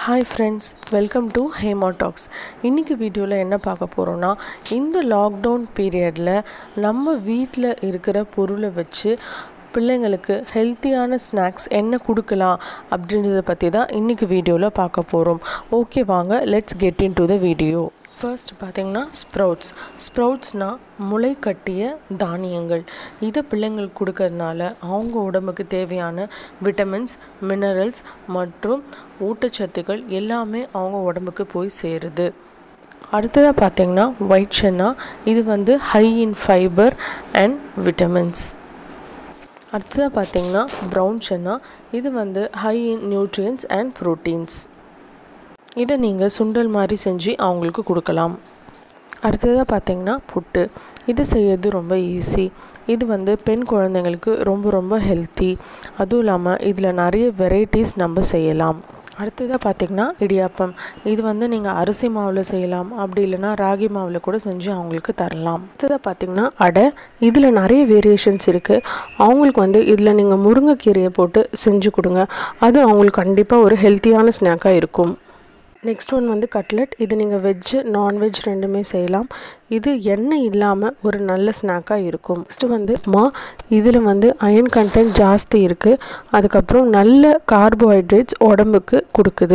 hi friends welcome to Hema talks இன்றைக்கி வீடியோவில் என்ன பார்க்க போகிறோன்னா இந்த லாக்டவுன் பீரியடில் நம்ம வீட்டில் இருக்கிற பொருளை வச்சு பிள்ளைங்களுக்கு ஹெல்த்தியான ஸ்நாக்ஸ் என்ன கொடுக்கலாம் அப்படின்றத பற்றி தான் இன்றைக்கி வீடியோவில் பார்க்க போகிறோம் ஓகே வாங்க let's get into the video first பார்த்திங்கன்னா ஸ்ப்ரவுட்ஸ் ஸ்ப்ரவுட்ஸ்னால் முளை கட்டிய தானியங்கள் இதை பிள்ளைங்களுக்கு கொடுக்கறதுனால அவங்க உடம்புக்கு தேவையான விட்டமின்ஸ் மினரல்ஸ் மற்றும் ஊட்டச்சத்துக்கள் எல்லாமே அவங்க உடம்புக்கு போய் சேருது அடுத்ததாக பார்த்திங்கன்னா ஒயிட் சென்னா இது வந்து high in fibre and vitamins அடுத்ததாக பார்த்திங்கன்னா ப்ரௌன் சென்னா இது வந்து high in nutrients and proteins இதை நீங்கள் சுண்டல் மாதிரி செஞ்சு அவங்களுக்கு கொடுக்கலாம் அடுத்ததாக பார்த்தீங்கன்னா புட்டு இது செய்யறது ரொம்ப ஈஸி இது வந்து பெண் குழந்தைங்களுக்கு ரொம்ப ரொம்ப ஹெல்த்தி அதுவும் இல்லாமல் இதில் நிறைய வெரைட்டிஸ் நம்ம செய்யலாம் அடுத்ததாக பார்த்திங்கன்னா இடியாப்பம் இது வந்து நீங்கள் அரிசி மாவில் செய்யலாம் அப்படி இல்லைனா ராகி மாவில் கூட செஞ்சு அவங்களுக்கு தரலாம் அடுத்ததாக பார்த்திங்கன்னா அடை இதில் நிறைய வேரியேஷன்ஸ் இருக்குது அவங்களுக்கு வந்து இதில் நீங்கள் முருங்கைக்கீரையை போட்டு செஞ்சு கொடுங்க அது அவங்களுக்கு கண்டிப்பாக ஒரு ஹெல்த்தியான ஸ்நாக்காக இருக்கும் நெக்ஸ்ட் ஒன் வந்து கட்லெட் இது நீங்கள் வெஜ்ஜு நான்வெஜ் ரெண்டுமே செய்யலாம் இது எண்ணெய் இல்லாமல் ஒரு நல்ல ஸ்நாக்காக இருக்கும் நெக்ஸ்ட்டு வந்து மா இதில் வந்து அயன் கண்டென்ட் ஜாஸ்தி இருக்குது அதுக்கப்புறம் நல்ல கார்போஹைட்ரேட்ஸ் உடம்புக்கு கொடுக்குது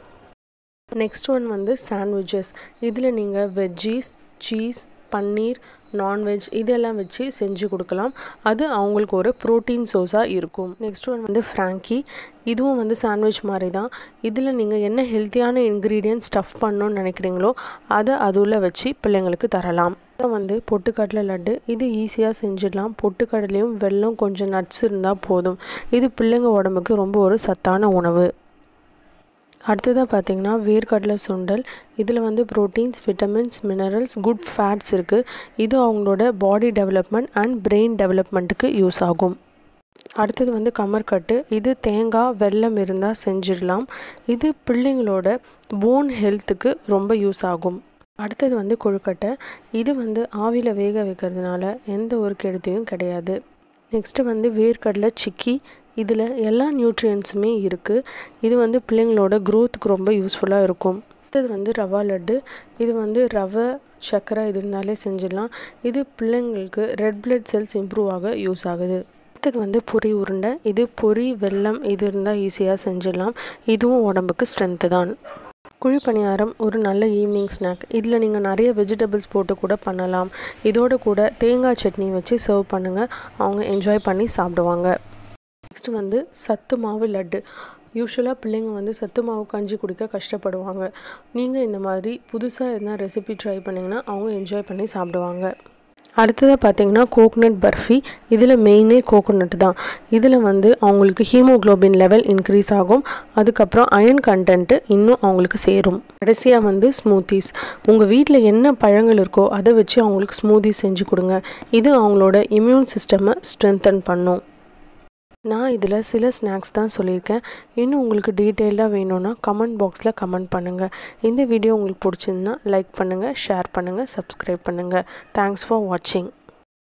நெக்ஸ்ட் ஒன் வந்து சாண்ட்விச்சஸ் இதில் நீங்கள் வெஜ்ஜீஸ் சீஸ் பன்னீர் நான்வெஜ் இதெல்லாம் வச்சு செஞ்சு கொடுக்கலாம் அது அவங்களுக்கு ஒரு ப்ரோட்டீன் சோர்ஸாக இருக்கும் நெக்ஸ்ட் ஒன் வந்து ஃப்ராங்கி இதுவும் வந்து சாண்ட்விச் மாதிரி தான் இதில் நீங்கள் என்ன ஹெல்த்தியான இன்க்ரீடியன்ட் ஸ்டஃப் பண்ணணும்னு நினைக்கிறீங்களோ அதை அதுள்ள வச்சு பிள்ளைங்களுக்கு தரலாம் வந்து பொட்டுக்கடலை லட்டு இது ஈஸியாக செஞ்சிடலாம் பொட்டுக்கடலையும் வெல்லம் கொஞ்சம் நட்ஸ் இருந்தால் போதும் இது பிள்ளைங்க உடம்புக்கு ரொம்ப ஒரு சத்தான உணவு அடுத்ததாக பார்த்தீங்கன்னா வேர்க்கடலை சுண்டல் இதில் வந்து proteins vitamins minerals good fats இருக்குது இது அவங்களோட பாடி டெவலப்மெண்ட் அண்ட் பிரெயின் டெவலப்மெண்ட்டுக்கு யூஸ் ஆகும் அடுத்தது வந்து கமர்கட்டு இது தேங்காய் வெல்லம் இருந்தால் செஞ்சிடலாம் இது பிள்ளைங்களோட போன் ஹெல்த்துக்கு ரொம்ப யூஸ் ஆகும் அடுத்தது வந்து கொழுக்கட்டை இது வந்து ஆவியில் வேக வைக்கிறதுனால எந்த ஒரு கெடுதியும் கிடையாது நெக்ஸ்ட்டு வந்து வேர்க்கடலை சிக்கி இதில் எல்லா நியூட்ரியன்ஸுமே இருக்குது இது வந்து பிள்ளைங்களோட க்ரோத்துக்கு ரொம்ப யூஸ்ஃபுல்லாக இருக்கும் அடுத்தது வந்து ரவா லட்டு இது வந்து ரவை சர்க்கரை இது இருந்தாலே செஞ்சிடலாம் இது பிள்ளைங்களுக்கு ரெட் பிளட் செல்ஸ் இம்ப்ரூவ் ஆக யூஸ் ஆகுது அடுத்தது வந்து பொரி உருண்டை இது பொரி வெல்லம் இது இருந்தால் ஈஸியாக செஞ்சிடலாம் இதுவும் உடம்புக்கு ஸ்ட்ரென்த்து தான் குழி பணியாரம் ஒரு நல்ல ஈவினிங் ஸ்நாக் இதில் நீங்கள் நிறைய வெஜிடபிள்ஸ் போட்டு கூட பண்ணலாம் இதோட கூட தேங்காய் சட்னி வச்சு சர்வ் பண்ணுங்கள் அவங்க என்ஜாய் பண்ணி சாப்பிடுவாங்க நெக்ஸ்ட் வந்து சத்து மாவு லட்டு யூஸ்வலாக பிள்ளைங்க வந்து சத்து மாவு கஞ்சி குடிக்க கஷ்டப்படுவாங்க நீங்கள் இந்த மாதிரி புதுசாக எதனா ரெசிபி ட்ரை பண்ணிங்கன்னா அவங்க என்ஜாய் பண்ணி சாப்பிடுவாங்க அடுத்ததாக பார்த்தீங்கன்னா கோகனட் பர்ஃபி இதில் மெயினே கோகோனட் தான் இதில் வந்து அவங்களுக்கு ஹீமோக்ளோபின் லெவல் இன்க்ரீஸ் ஆகும் அதுக்கப்புறம் அயன் கண்டென்ட்டு இன்னும் அவங்களுக்கு சேரும் கடைசியாக வந்து ஸ்மூத்திஸ் உங்கள் வீட்டில் என்ன பழங்கள் இருக்கோ அதை வச்சு அவங்களுக்கு ஸ்மூத்திஸ் செஞ்சு கொடுங்க இது அவங்களோட இம்யூன் சிஸ்டமை ஸ்ட்ரென்தன் பண்ணும் நான் இதில் சில ஸ்நாக்ஸ் தான் சொல்லியிருக்கேன் இன்னும் உங்களுக்கு டீட்டெயிலாக வேணும்னா கமெண்ட் பாக்ஸில் கமெண்ட் பண்ணுங்கள் இந்த வீடியோ உங்களுக்கு பிடிச்சிருந்தா லைக் பண்ணுங்கள் ஷேர் பண்ணுங்கள் சப்ஸ்கிரைப் பண்ணுங்கள் தேங்க்ஸ் ஃபார் வாட்சிங்